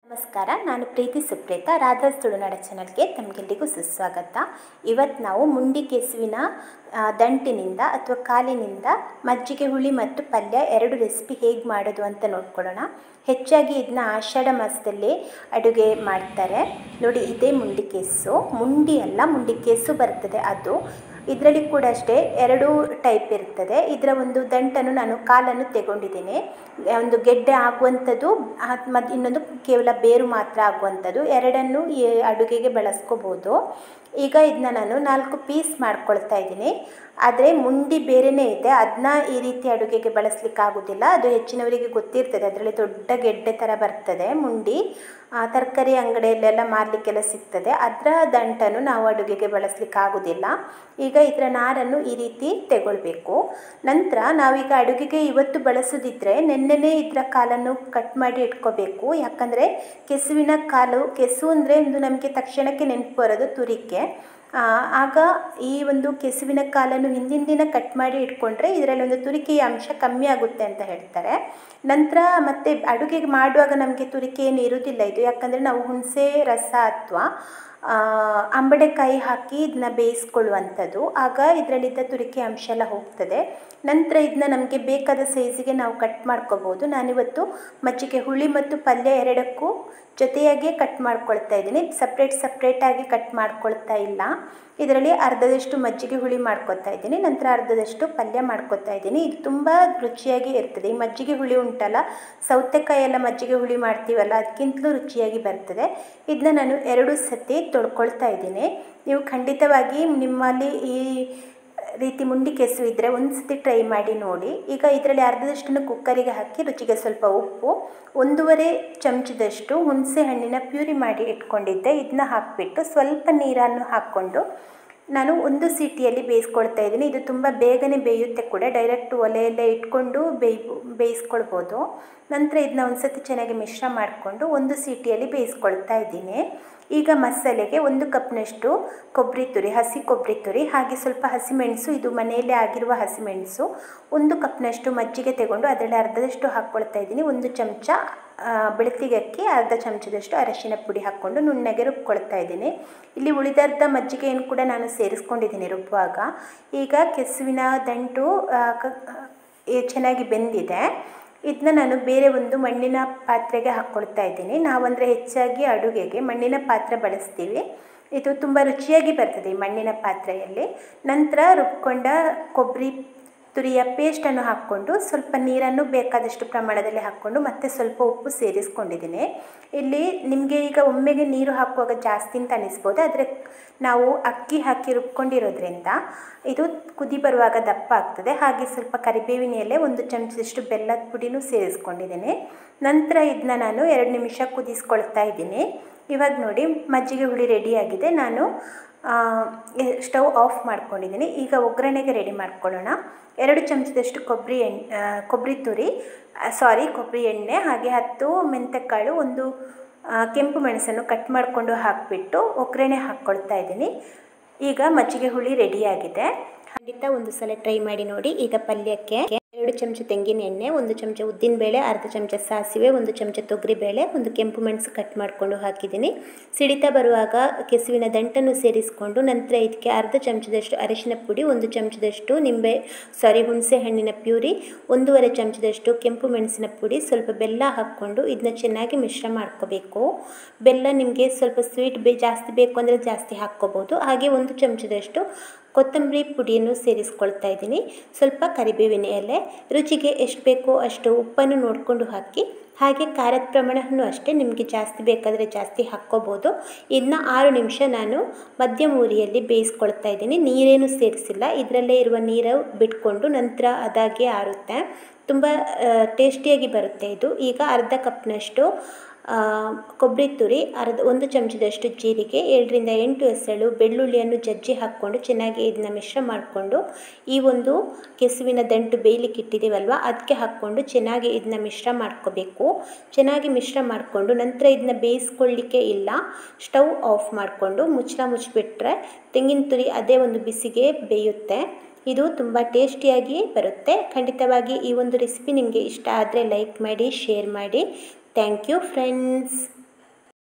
ನಮಸ್ಕಾರ ನಾನು ಪ್ರೀತಿ ಸುಪ್ರೇತ ರಾಧಾಸ್ ತುಳುನಾಡ ಚಾನಲ್ಗೆ ತಮಗೆಲ್ಲರಿಗೂ ಸುಸ್ವಾಗತ ಇವತ್ತು ನಾವು ಮುಂಡಿ ಕೆಸುವಿನ ಆ, ದಂಟಿನಿಂದ ಅಥವಾ ಕಾಲಿನಿಂದ ಮಜ್ಜಿಗೆ ಹುಳಿ ಮತ್ತು ಪಲ್ಯ ಎರಡು ರೆಸಿಪಿ ಹೇಗೆ ಮಾಡೋದು ಅಂತ ನೋಡ್ಕೊಳ್ಳೋಣ ಹೆಚ್ಚಾಗಿ ಇದನ್ನ ಆಷಾಢ ಮಾಸದಲ್ಲಿ ಅಡುಗೆ ಮಾಡ್ತಾರೆ ನೋಡಿ ಇದೇ ಮುಂಡಿ ಕೇಸು ಮುಂಡಿ ಅಲ್ಲ ಮುಂಡಿ ಕೇಸು ಬರ್ತದೆ ಅದು ಇದರಲ್ಲಿ ಕೂಡ ಅಷ್ಟೇ ಎರಡು ಟೈಪ್ ಇರ್ತದೆ ಇದರ ಒಂದು ದಂಟನ್ನು ನಾನು ಕಾಲನ್ನು ತೆಗೊಂಡಿದ್ದೀನಿ ಒಂದು ಗೆಡ್ಡೆ ಆಗುವಂಥದ್ದು ಮತ್ತು ಇನ್ನೊಂದು ಕೇವಲ ಬೇರು ಮಾತ್ರ ಆಗುವಂಥದ್ದು ಎರಡನ್ನು ಈ ಅಡುಗೆಗೆ ಬಳಸ್ಕೋಬೋದು ಈಗ ಇದನ್ನ ನಾನು ನಾಲ್ಕು ಪೀಸ್ ಮಾಡ್ಕೊಳ್ತಾ ಇದ್ದೀನಿ ಆದರೆ ಮುಂಡಿ ಬೇರೆಯೇ ಇದೆ ಅದನ್ನ ಈ ರೀತಿ ಅಡುಗೆಗೆ ಬಳಸಲಿಕ್ಕೆ ಆಗೋದಿಲ್ಲ ಅದು ಹೆಚ್ಚಿನವರಿಗೆ ಗೊತ್ತಿರ್ತದೆ ಅದರಲ್ಲಿ ದೊಡ್ಡ ಗೆಡ್ಡೆ ಥರ ಬರ್ತದೆ ಮುಂಡಿ ಆ, ತರಕಾರಿ ಅಂಗಡಿಯಲ್ಲೆಲ್ಲ ಮಾರಲಿಕ್ಕೆಲ್ಲ ಸಿಗ್ತದೆ ಅದರ ದಂಟನ್ನು ನಾವು ಅಡುಗೆಗೆ ಬಳಸಲಿಕ್ಕೆ ಆಗೋದಿಲ್ಲ ಈಗ ಇದರ ನಾರನ್ನು ಈ ರೀತಿ ತೆಗೊಳ್ಬೇಕು ನಂತರ ನಾವೀಗ ಅಡುಗೆಗೆ ಇವತ್ತು ಬಳಸೋದಿದ್ರೆ ನೆನ್ನೆನೇ ಇದರ ಕಾಲನ್ನು ಕಟ್ ಮಾಡಿ ಇಟ್ಕೋಬೇಕು ಯಾಕಂದರೆ ಕೆಸುವಿನ ಕಾಲು ಕೆಸು ಅಂದರೆ ಒಂದು ನಮಗೆ ತಕ್ಷಣಕ್ಕೆ ನೆನಪು ಬರೋದು ತುರಿಕೆ ಆ, ಆಗ ಈ ಒಂದು ಕೆಸುವಿನ ಕಾಲನ್ನು ಹಿಂದಿನ ದಿನ ಕಟ್ ಮಾಡಿ ಇಟ್ಕೊಂಡ್ರೆ ಇದರಲ್ಲಿ ಒಂದು ತುರಿಕೆಯ ಅಂಶ ಕಮ್ಮಿ ಆಗುತ್ತೆ ಅಂತ ಹೇಳ್ತಾರೆ ನಂತರ ಮತ್ತೆ ಅಡುಗೆಗೆ ಮಾಡುವಾಗ ನಮಗೆ ತುರಿಕೆ ಏನು ಇರೋದಿಲ್ಲ ಇದು ಯಾಕಂದರೆ ನಾವು ಹುಣಸೆ ರಸ ಅಥವಾ ಅಂಬಡೆಕಾಯಿ ಹಾಕಿ ಇದನ್ನ ಬೇಯಿಸ್ಕೊಳ್ಳುವಂಥದ್ದು ಆಗ ಇದರಲ್ಲಿದ್ದ ತುರಿಕೆ ಅಂಶ ಎಲ್ಲ ಹೋಗ್ತದೆ ನಂತರ ಇದನ್ನ ನಮಗೆ ಬೇಕಾದ ಸೈಜಿಗೆ ನಾವು ಕಟ್ ಮಾಡ್ಕೋಬೋದು ನಾನಿವತ್ತು ಮಜ್ಜಿಗೆ ಹುಳಿ ಮತ್ತು ಪಲ್ಯ ಎರಡಕ್ಕೂ ಜೊತೆಯಾಗಿ ಕಟ್ ಮಾಡ್ಕೊಳ್ತಾ ಇದ್ದೀನಿ ಸಪ್ರೇಟ್ ಸಪ್ರೇಟಾಗಿ ಕಟ್ ಮಾಡ್ಕೊಳ್ತಾ ಇಲ್ಲ ಇದರಲ್ಲಿ ಅರ್ಧದಷ್ಟು ಮಜ್ಜಿಗೆ ಹುಳಿ ಮಾಡ್ಕೊತಾ ಇದ್ದೀನಿ ನಂತರ ಅರ್ಧದಷ್ಟು ಪಲ್ಯ ಮಾಡ್ಕೊತಾ ಇದ್ದೀನಿ ಇದು ತುಂಬ ರುಚಿಯಾಗಿ ಇರ್ತದೆ ಈ ಮಜ್ಜಿಗೆ ಹುಳಿ ಉಂಟಲ್ಲ ಸೌತೆಕಾಯಿ ಎಲ್ಲ ಮಜ್ಜಿಗೆ ಹುಳಿ ಮಾಡ್ತೀವಲ್ಲ ಅದಕ್ಕಿಂತಲೂ ರುಚಿಯಾಗಿ ಬರ್ತದೆ ಇದನ್ನ ನಾನು ಎರಡು ಸತಿ ತೊಳ್ಕೊಳ್ತಾ ಇದ್ದೀನಿ ನೀವು ಖಂಡಿತವಾಗಿ ನಿಮ್ಮಲ್ಲಿ ಈ ರೀತಿ ಮುಂಡಿ ಕೆಸು ಇದ್ದರೆ ಒಂದು ಸತಿ ಟ್ರೈ ಮಾಡಿ ನೋಡಿ ಈಗ ಇದರಲ್ಲಿ ಅರ್ಧದಷ್ಟನ್ನು ಕುಕ್ಕರಿಗೆ ಹಾಕಿ ರುಚಿಗೆ ಸ್ವಲ್ಪ ಉಪ್ಪು ಒಂದೂವರೆ ಚಮಚದಷ್ಟು ಹುಣಸೆ ಹಣ್ಣಿನ ಪ್ಯೂರಿ ಮಾಡಿ ಇಟ್ಕೊಂಡಿದ್ದೆ ಇದನ್ನ ಹಾಕಿಬಿಟ್ಟು ಸ್ವಲ್ಪ ನೀರನ್ನು ಹಾಕ್ಕೊಂಡು ನಾನು ಒಂದು ಸೀಟಿಯಲ್ಲಿ ಬೇಯಿಸ್ಕೊಳ್ತಾ ಇದ್ದೀನಿ ಇದು ತುಂಬ ಬೇಗನೆ ಬೇಯುತ್ತೆ ಕೂಡ ಡೈರೆಕ್ಟ್ ಒಲೆಯಲ್ಲೇ ಇಟ್ಕೊಂಡು ಬೇಯ್ ಬೇಯಿಸ್ಕೊಳ್ಬೋದು ನಂತರ ಇದನ್ನ ಒಂದು ಸತಿ ಚೆನ್ನಾಗಿ ಮಿಶ್ರ ಮಾಡಿಕೊಂಡು ಒಂದು ಸೀಟಿಯಲ್ಲಿ ಬೇಯಿಸ್ಕೊಳ್ತಾ ಇದ್ದೀನಿ ಈಗ ಮಸಾಲೆಗೆ ಒಂದು ಕಪ್ನಷ್ಟು ಕೊಬ್ಬರಿ ತುರಿ ಹಸಿ ಕೊಬ್ಬರಿ ತುರಿ ಹಾಗೆ ಸ್ವಲ್ಪ ಹಸಿಮೆಣಸು ಇದು ಮನೆಯಲ್ಲೇ ಆಗಿರುವ ಹಸಿಮೆಣಸು ಒಂದು ಕಪ್ನಷ್ಟು ಮಜ್ಜಿಗೆ ತಗೊಂಡು ಅದರಲ್ಲಿ ಅರ್ಧದಷ್ಟು ಹಾಕ್ಕೊಳ್ತಾ ಇದ್ದೀನಿ ಒಂದು ಚಮಚ ಆ, ಬೆಳತಿಗೆ ಅಕ್ಕಿ ಅರ್ಧ ಚಮಚದಷ್ಟು ಅರಶಿನ ಪುಡಿ ಹಾಕ್ಕೊಂಡು ನುಣ್ಣಗೆ ರುಬ್ಕೊಳ್ತಾ ಇದ್ದೀನಿ ಇಲ್ಲಿ ಉಳಿದರ್ಧ ಮಜ್ಜಿಗೆಯನ್ನು ಕೂಡ ನಾನು ಸೇರಿಸ್ಕೊಂಡಿದ್ದೀನಿ ರುಬ್ಬುವಾಗ ಈಗ ಕೆಸುವಿನ ದಂಟು ಆ, ಕ- ಏ- ಚೆನ್ನಾಗಿ ಬೆಂದಿದೆ ಇದನ್ನ ನಾನು ಬೇರೆ ಒಂದು ಮಣ್ಣಿನ ಪಾತ್ರೆಗೆ ಹಾಕ್ಕೊಳ್ತಾ ಇದ್ದೀನಿ ನಾವಂದರೆ ಹೆಚ್ಚಾಗಿ ಅಡುಗೆಗೆ ಮಣ್ಣಿನ ಪಾತ್ರೆ ಬಳಸ್ತೀವಿ ಇದು ತುಂಬ ರುಚಿಯಾಗಿ ಬರ್ತದೆ ಈ ಮಣ್ಣಿನ ಪಾತ್ರೆಯಲ್ಲಿ ನಂತರ ರುಬ್ಕೊಂಡ ಕೊಬ್ಬರಿ ತುರಿಯ ಪೇಸ್ಟನ್ನು ಹಾಕ್ಕೊಂಡು ಸ್ವಲ್ಪ ನೀರನ್ನು ಬೇಕಾದಷ್ಟು ಪ್ರಮಾಣದಲ್ಲಿ ಹಾಕ್ಕೊಂಡು ಮತ್ತೆ ಸ್ವಲ್ಪ ಉಪ್ಪು ಸೇರಿಸ್ಕೊಂಡಿದ್ದೀನಿ ಇಲ್ಲಿ ನಿಮಗೆ ಈಗ ಒಮ್ಮೆಗೆ ನೀರು ಹಾಕುವಾಗ ಜಾಸ್ತಿ ಅಂತ ಅನಿಸ್ಬೋದು ಆದರೆ ನಾವು ಅಕ್ಕಿ ಹಾಕಿ ರುಬ್ಕೊಂಡಿರೋದ್ರಿಂದ ಇದು ಕುದಿ ಬರುವಾಗ ದಪ್ಪ ಆಗ್ತದೆ ಹಾಗೆ ಸ್ವಲ್ಪ ಕರಿಬೇವಿನ ಎಲೆ ಒಂದು ಚಮಚದಷ್ಟು ಬೆಲ್ಲದ ಪುಡಿನೂ ಸೇರಿಸ್ಕೊಂಡಿದ್ದೀನಿ ನಂತರ ಇದನ್ನ ನಾನು ಎರಡು ನಿಮಿಷ ಕುದಿಸ್ಕೊಳ್ತಾ ಇದ್ದೀನಿ ಇವಾಗ ನೋಡಿ ಮಜ್ಜಿಗೆ ಹುಳಿ ರೆಡಿಯಾಗಿದೆ ನಾನು ಆ, ಎ- ಸ್ಟವ್ ಆಫ್ ಮಾಡ್ಕೊಂಡಿದ್ದೀನಿ ಈಗ ಒಗ್ಗರಣೆಗೆ ರೆಡಿ ಮಾಡ್ಕೊಳ್ಳೋಣ ಎರಡು ಚಮಚದಷ್ಟು ಕೊಬ್ಬರಿ ಎಣ್ಣೆ ಕೊಬ್ಬರಿ ತುರಿ ಸಾರಿ ಕೊಬ್ಬರಿ ಎಣ್ಣೆ ಹಾಗೆ ಹತ್ತು ಮೆಂತೆಕಾಳು ಒಂದು ಆ, ಕೆಂಪು ಮೆಣಸನ್ನು ಕಟ್ ಮಾಡಿಕೊಂಡು ಹಾಕಿಬಿಟ್ಟು ಒಗ್ಗರಣೆ ಹಾಕ್ಕೊಳ್ತಾ ಇದ್ದೀನಿ ಈಗ ಮಜ್ಜಿಗೆ ಹುಳಿ ರೆಡಿಯಾಗಿದೆ ಖಂಡಿತ ಒಂದು ಸಲ ಟ್ರೈ ಮಾಡಿ ನೋಡಿ ಈಗ ಪಲ್ಯಕ್ಕೆ ಎರಡು ಚಮಚ ತೆಂಗಿನ ಎಣ್ಣೆ ಒಂದು ಚಮಚ ಉದ್ದಿನಬೇಳೆ ಅರ್ಧ ಚಮಚ ಸಾಸಿವೆ ಒಂದು ಚಮಚ ತೊಗರಿಬೇಳೆ ಒಂದು ಕೆಂಪು ಮೆಣಸು ಕಟ್ ಮಾಡಿಕೊಂಡು ಹಾಕಿದ್ದೀನಿ ಸಿಡಿತ ಬರುವಾಗ ಕೆಸುವಿನ ದಂಟನ್ನು ಸೇರಿಸಿಕೊಂಡು ನಂತರ ಇದಕ್ಕೆ ಅರ್ಧ ಚಮಚದಷ್ಟು ಅರಿಶಿನ ಪುಡಿ ಒಂದು ಚಮಚದಷ್ಟು ನಿಂಬೆ ಸಾರಿ ಹುಣಸೆ ಹಣ್ಣಿನ ಪ್ಯೂರಿ ಒಂದೂವರೆ ಚಮಚದಷ್ಟು ಕೆಂಪು ಮೆಣಸಿನ ಪುಡಿ ಸ್ವಲ್ಪ ಬೆಲ್ಲ ಹಾಕ್ಕೊಂಡು ಇದನ್ನ ಚೆನ್ನಾಗಿ ಮಿಶ್ರ ಮಾಡ್ಕೋಬೇಕು ಬೆಲ್ಲ ನಿಮಗೆ ಸ್ವಲ್ಪ ಸ್ವೀಟ್ ಬೇ ಜಾಸ್ತಿ ಬೇಕು ಅಂದರೆ ಜಾಸ್ತಿ ಹಾಕ್ಕೋಬೋದು ಹಾಗೆ ಒಂದು ಚಮಚದಷ್ಟು ಕೊತ್ತಂಬರಿ ಪುಡಿಯನ್ನು ಸೇರಿಸ್ಕೊಳ್ತಾ ಇದ್ದೀನಿ ಸ್ವಲ್ಪ ಕರಿಬೇವಿನ ಎಲೆ ರುಚಿಗೆ ಎಷ್ಟು ಬೇಕೋ ಅಷ್ಟು ಉಪ್ಪನ್ನು ನೋಡಿಕೊಂಡು ಹಾಕಿ ಹಾಗೆ ಖಾರದ ಪ್ರಮಾಣವನ್ನು ಅಷ್ಟೇ ನಿಮಗೆ ಜಾಸ್ತಿ ಬೇಕಾದರೆ ಜಾಸ್ತಿ ಹಾಕ್ಕೋಬೋದು ಇನ್ನು ಆರು ನಿಮಿಷ ನಾನು ಮಧ್ಯಮ ಉರಿಯಲ್ಲಿ ಬೇಯಿಸ್ಕೊಳ್ತಾ ಇದ್ದೀನಿ ನೀರೇನು ಸೇರಿಸಿಲ್ಲ ಇದರಲ್ಲೇ ಇರುವ ನೀರು ಬಿಟ್ಕೊಂಡು ನಂತರ ಅದಾಗೆ ಆರುತ್ತೆ ತುಂಬ ಟೇಸ್ಟಿಯಾಗಿ ಬರುತ್ತೆ ಇದು ಈಗ ಅರ್ಧ ಕಪ್ನಷ್ಟು ಆ, ಕೊಬ್ಬರಿ ತುರಿ ಅರ್ಧ ಒಂದು ಚಮಚದಷ್ಟು ಜೀರಿಗೆ ಏಳರಿಂದ ಎಂಟು ಎಸಳು ಬೆಳ್ಳುಳ್ಳಿಯನ್ನು ಜಜ್ಜಿ ಹಾಕ್ಕೊಂಡು ಚೆನ್ನಾಗಿ ಇದನ್ನ ಮಿಶ್ರ ಮಾಡಿಕೊಂಡು ಈ ಒಂದು ಕೆಸುವಿನ ದಂಟು ಬೇಯಲಿಕ್ಕೆ ಇಟ್ಟಿದ್ದೀವಲ್ವ ಅದಕ್ಕೆ ಹಾಕ್ಕೊಂಡು ಚೆನ್ನಾಗಿ ಇದನ್ನ ಮಿಶ್ರ ಮಾಡ್ಕೋಬೇಕು ಚೆನ್ನಾಗಿ ಮಿಶ್ರ ಮಾಡಿಕೊಂಡು ನಂತರ ಇದನ್ನ ಬೇಯಿಸ್ಕೊಳ್ಳಿಕ್ಕೆ ಇಲ್ಲ ಸ್ಟವ್ ಆಫ್ ಮಾಡಿಕೊಂಡು ಮುಚ್ಚಳ ಮುಚ್ಚಿಬಿಟ್ರೆ ತೆಂಗಿನ ತುರಿ ಅದೇ ಒಂದು ಬಿಸಿಗೆ ಬೇಯುತ್ತೆ ಇದು ತುಂಬ ಟೇಸ್ಟಿಯಾಗಿ ಬರುತ್ತೆ ಖಂಡಿತವಾಗಿ ಈ ಒಂದು ರೆಸಿಪಿ ನಿಮಗೆ ಇಷ್ಟ ಆದರೆ ಲೈಕ್ ಮಾಡಿ ಶೇರ್ ಮಾಡಿ ಥ್ಯಾಂಕ್ ಯು ಫ್ರೆಂಡ್ಸ್